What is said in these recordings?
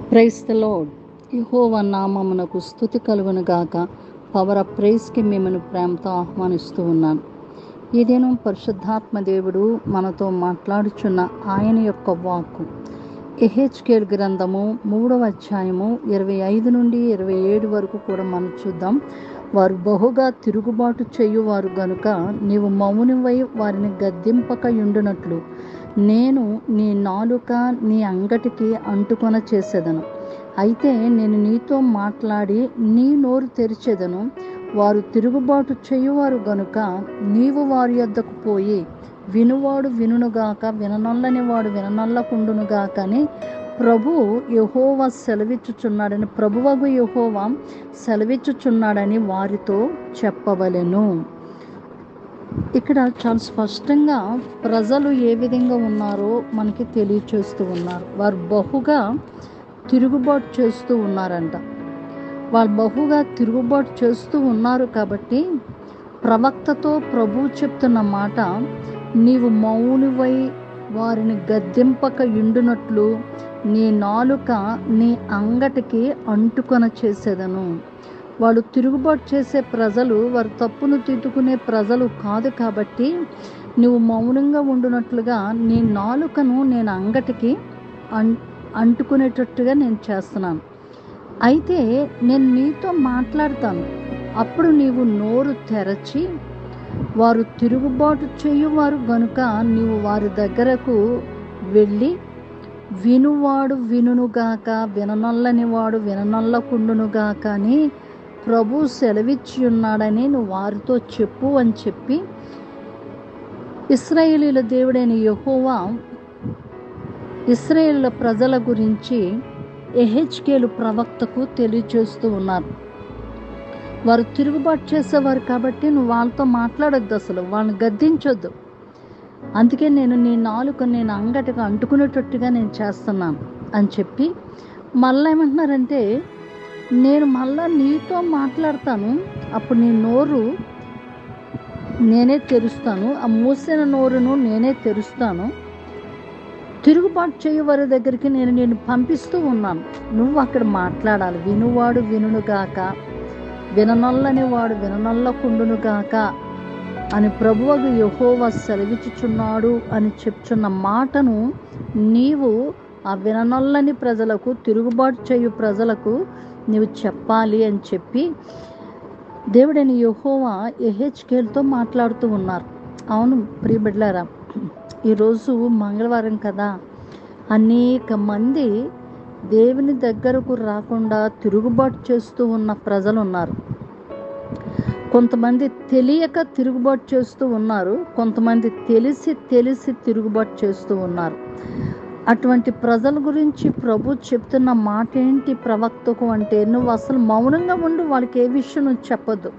price the load యహోవ నామమునకు స్థుతి కలుగును గాక పవర్ ఆఫ్ ప్రైజ్కి మిమ్మల్ని ప్రేమతో ఆహ్వానిస్తూ ఉన్నాను ఈ దినం పరిశుద్ధాత్మ దేవుడు మనతో మాట్లాడుచున్న ఆయన యొక్క వాక్కు ఎహెచ్కేల్ గ్రంథము మూడవ అధ్యాయము ఇరవై ఐదు నుండి ఇరవై ఏడు వరకు కూడా మనం చూద్దాం వారు బహుగా తిరుగుబాటు చేయువారు గనుక నీవు మౌనివై వారిని గద్దింపక ఉండునట్లు నేను నీ నాలుక నీ అంగటికి అంటుకొన చేసేదను అయితే నేను నీతో మాట్లాడి నీ నోరు తెరిచేదను వారు తిరుగుబాటు చేయువారు గనుక నీవు వారి యొద్దకు పోయి వినువాడు వినుగాక విననొల్లని వాడు విననొల్లకుండునుగాక అని ప్రభు యహోవా సెలవిచ్చుచున్నాడని ప్రభువగు యహోవా సెలవిచ్చుచున్నాడని వారితో చెప్పవలెను ఇక్కడ చాలా స్పష్టంగా ప్రజలు ఏ విధంగా ఉన్నారో మనకి తెలియచేస్తూ ఉన్నారు వారు బహుగా తిరుగుబాటు చేస్తూ ఉన్నారంట వాళ్ళు బహుగా తిరుగుబాటు చేస్తూ ఉన్నారు కాబట్టి ప్రవక్తతో ప్రభు చెప్తున్న మాట నీవు మౌనివై వారిని గద్దెంపక ఇండునట్లు నీ నాలుక నీ అంగటికి అంటుకొన చేసేదను వాళ్ళు తిరుగుబాటు చేసే ప్రజలు వారు తప్పును తిట్టుకునే ప్రజలు కాదు కాబట్టి నువ్వు మౌనంగా ఉండునట్లుగా నీ నాలుకను నేను అంగటికి అం అంటుకునేటట్టుగా నేను చేస్తున్నాను అయితే నేను నీతో మాట్లాడతాను అప్పుడు నీవు నోరు తెరచి వారు తిరుగుబాటు చేయువారు గనుక నీవు వారి దగ్గరకు వెళ్ళి వినువాడు వినుగాక విననొల్లని వాడు విననొల్లకుండునుగాక అని ప్రభు సెలవిచ్చి ఉన్నాడని నువ్వు వారితో చెప్పు అని చెప్పి ఇస్రాయేలీల దేవుడైన యహోవా ఇస్రాయేల్ ప్రజల గురించి ఎహెచ్కేలు ప్రవక్తకు తెలియచేస్తూ ఉన్నారు వారు తిరుగుబాటు చేసేవారు కాబట్టి నువ్వు వాళ్ళతో మాట్లాడొద్దు అసలు వాళ్ళని గద్దించొద్దు అందుకే నేను నీ నాలుక నేను అంగటిగా అంటుకునేటట్టుగా నేను చేస్తున్నాను అని చెప్పి మళ్ళీ ఏమంటున్నారంటే నేను మళ్ళా నీతో మాట్లాడతాను అప్పుడు నీ నోరు నేనే తెరుస్తాను ఆ మూసిన నోరును నేనే తెరుస్తాను తిరుగుబాటు చేయు వారి దగ్గరికి నేను నేను పంపిస్తూ ఉన్నాను నువ్వు అక్కడ మాట్లాడాలి వినువాడు వినుగాక విననొల్లని వాడు విననొల్లకుండునుగాక అని ప్రభువగు యహోవా సెలవిచ్చుచున్నాడు అని చెప్తున్న మాటను నీవు ఆ విననొల్లని ప్రజలకు తిరుగుబాటు చేయు ప్రజలకు నీవు చెప్పాలి అని చెప్పి దేవుడైన యహోవా ఎహెచ్కేల్తో మాట్లాడుతూ ఉన్నారు అవును ప్రియబిడ్లారా ఈరోజు మంగళవారం కదా అనేక మంది దేవుని దగ్గరకు రాకుండా తిరుగుబాటు చేస్తూ ఉన్న ప్రజలు ఉన్నారు కొంతమంది తెలియక తిరుగుబాటు చేస్తూ ఉన్నారు కొంతమంది తెలిసి తెలిసి తిరుగుబాటు చేస్తూ ఉన్నారు అటువంటి ప్రజల గురించి ప్రభు చెప్తున్న మాట ఏంటి ప్రవక్తకు అంటే నువ్వు అసలు మౌనంగా ఉండు వాళ్ళకి ఏ విషయం నువ్వు చెప్పొద్దు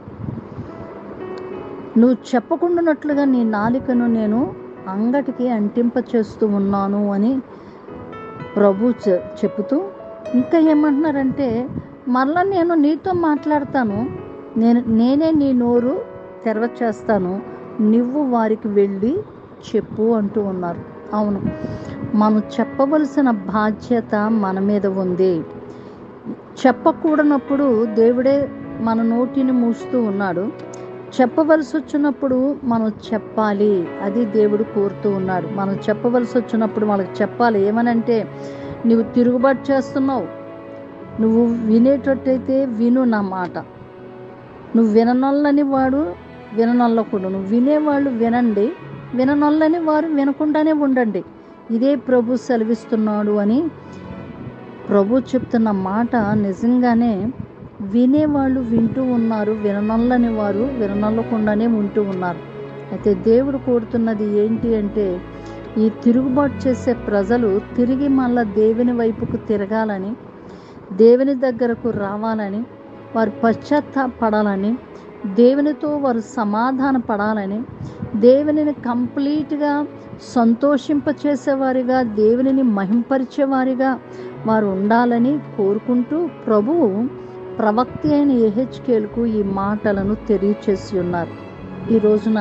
నువ్వు చెప్పకుండానట్లుగా నీ నాలికను నేను అంగటికి అంటింప చేస్తూ ఉన్నాను అని ప్రభు చెబుతూ ఇంకా ఏమంటున్నారంటే మరలా నేను నీతో మాట్లాడతాను నేను నేనే నీ నోరు తెరవ చేస్తాను నువ్వు వారికి వెళ్ళి చెప్పు అంటూ ఉన్నారు అవును మనం చెప్పవలసిన బాధ్యత మన మీద ఉంది చెప్పకూడనప్పుడు దేవుడే మన నోటిని మూస్తూ ఉన్నాడు చెప్పవలసి వచ్చినప్పుడు మనం చెప్పాలి అది దేవుడు కోరుతూ ఉన్నాడు మనం చెప్పవలసి వచ్చినప్పుడు వాళ్ళకి చెప్పాలి ఏమనంటే నువ్వు తిరుగుబాటు చేస్తున్నావు నువ్వు వినేటట్టయితే విను నా మాట నువ్వు విననొల్లని వాడు విననొల్లకుడు నువ్వు వినేవాళ్ళు వినండి విననొల్లని వారు వినకుండానే ఉండండి ఇదే ప్రభు సెలవిస్తున్నాడు అని ప్రభు చెప్తున్న మాట నిజంగానే వినేవాళ్ళు వింటూ ఉన్నారు విననొల్లని వారు విననొల్లకుండానే ఉంటూ ఉన్నారు అయితే దేవుడు కోరుతున్నది ఏంటి అంటే ఈ తిరుగుబాటు చేసే ప్రజలు తిరిగి మళ్ళా దేవుని వైపుకు తిరగాలని దేవుని దగ్గరకు రావాలని వారు పశ్చాత్తాపడాలని దేవునితో వారు సమాధాన పడాలని దేవునిని కంప్లీట్గా సంతోషింపచేసేవారిగా దేవునిని మహింపరిచేవారిగా వారు ఉండాలని కోరుకుంటూ ప్రభువు ప్రవక్తి అయిన ఎహెచ్కేలకు ఈ మాటలను తెలియచేసి ఉన్నారు ఈ రోజున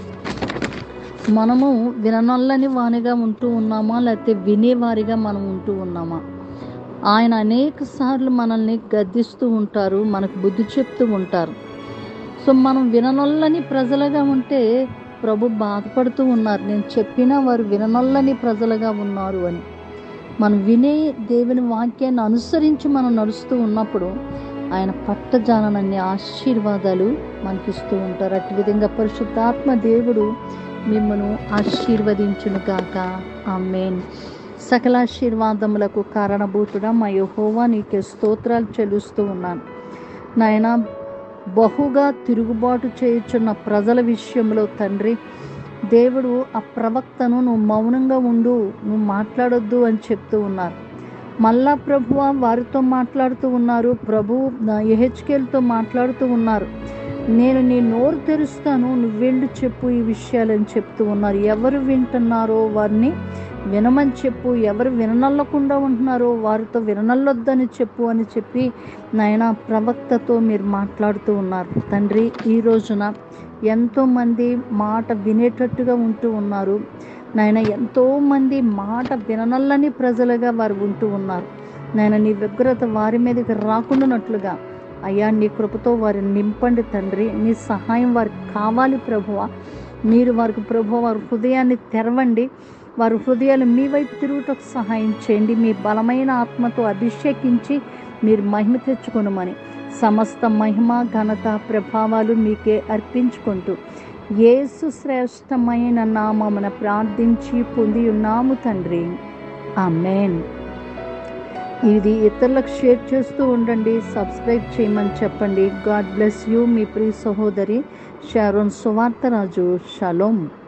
మనము విననొల్లని వానిగా ఉంటూ ఉన్నామా లేకపోతే వినేవారిగా మనం ఉంటూ ఉన్నామా ఆయన అనేక సార్లు మనల్ని గద్దిస్తూ ఉంటారు మనకు బుద్ధి చెప్తూ ఉంటారు సో మనం విననొల్లని ప్రజలుగా ఉంటే ప్రభు బాధపడుతూ ఉన్నారు నేను చెప్పినా వారు విననొల్లని ప్రజలుగా ఉన్నారు అని మనం వినే దేవుని వాక్యాన్ని అనుసరించి మనం నడుస్తూ ఉన్నప్పుడు ఆయన పట్టజాలనన్ని ఆశీర్వాదాలు మనకిస్తూ ఉంటారు అట్టి విధంగా పరిశుద్ధాత్మ దేవుడు మిమ్మను ఆశీర్వదించును గాక ఆమెన్ సకలాశీర్వాదములకు కారణభూతుడా మా యహోవా నీకే స్తోత్రాలు చెల్లిస్తూ ఉన్నాను నాయన బహుగా తిరుగుబాటు చేయుచున్న ప్రజల విషయంలో తండ్రి దేవుడు ఆ ప్రవక్తను నువ్వు మౌనంగా ఉండు నువ్వు మాట్లాడొద్దు అని చెప్తూ ఉన్నారు మళ్ళా ప్రభువ వారితో మాట్లాడుతూ ఉన్నారు ప్రభు ఎహెచ్కేలతో మాట్లాడుతూ ఉన్నారు నేను నీ నోరు తెరుస్తాను నువ్వు వెళ్ళి చెప్పు ఈ విషయాలని చెప్తూ ఉన్నారు ఎవరు వింటున్నారో వారిని వినమని చెప్పు ఎవరు విననల్లకుండా ఉంటున్నారో వారితో విననల్లొద్దని చెప్పు అని చెప్పి నాయన ప్రవక్తతో మీరు మాట్లాడుతూ ఉన్నారు తండ్రి ఈ రోజున ఎంతోమంది మాట వినేటట్టుగా ఉంటూ ఉన్నారు నాయన ఎంతోమంది మాట విననల్లని ప్రజలుగా వారు ఉంటూ ఉన్నారు నాయన నీ వ్యగ్రత వారి మీదకి రాకుండానట్లుగా అయ్యా నీ కృపతో వారిని నింపండి తండ్రి నీ సహాయం వారికి కావాలి ప్రభువ మీరు వారికి ప్రభు వారి హృదయాన్ని తెరవండి వారి హృదయాలు మీ వైపు తిరుగుటకు సహాయం చేయండి మీ బలమైన ఆత్మతో అభిషేకించి మీరు మహిమ తెచ్చుకొనమని సమస్త మహిమ ఘనత ప్రభావాలు మీకే అర్పించుకుంటూ యేసు శ్రేష్టమైన నామమున ప్రార్థించి పొంది ఉన్నాము తండ్రి ఆమెన్ ఇది ఇతరులకు షేర్ చేస్తూ ఉండండి సబ్స్క్రైబ్ చేయమని చెప్పండి గాడ్ బ్లెస్ యూ మీ ప్రియ సహోదరి షారోన్ సువార్తరాజు షలోమ్